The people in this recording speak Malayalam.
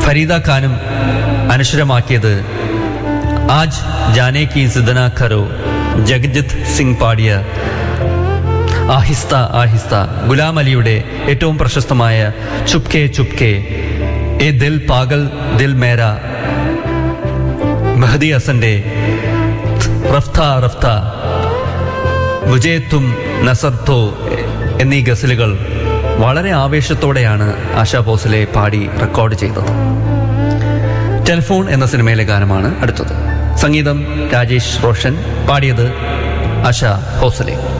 ഫരീദ ഖാനും അനശ്വരമാക്കിയത് ആജ് ജാനേ കി സിദന ഖരോ ജഗജിത് സിംഗ് പാടിയ ആഹിസ്ത ആഹിസ്ത ഗുലാം അലിയുടെ ഏറ്റവും പ്രശസ്തമായ ചുപ്കെ ചുപ്കെ എ ദിൽ പാഗൽ ദിൽ മേര മെഹദി ഹസന്റെ റഫ്ത റഫ്ത മുജേ തും നസർ തോ എന്നീ ഗസലുകൾ വളരെ ആവേശത്തോടെയാണ് ആശാ ഭോസലെ പാടി റെക്കോർഡ് ചെയ്തത് ടെലിഫോൺ എന്ന സിനിമയിലെ ഗാനമാണ് അടുത്തത് സംഗീതം രാജേഷ് റോഷൻ പാടിയത് ആശാ ഭോസലെ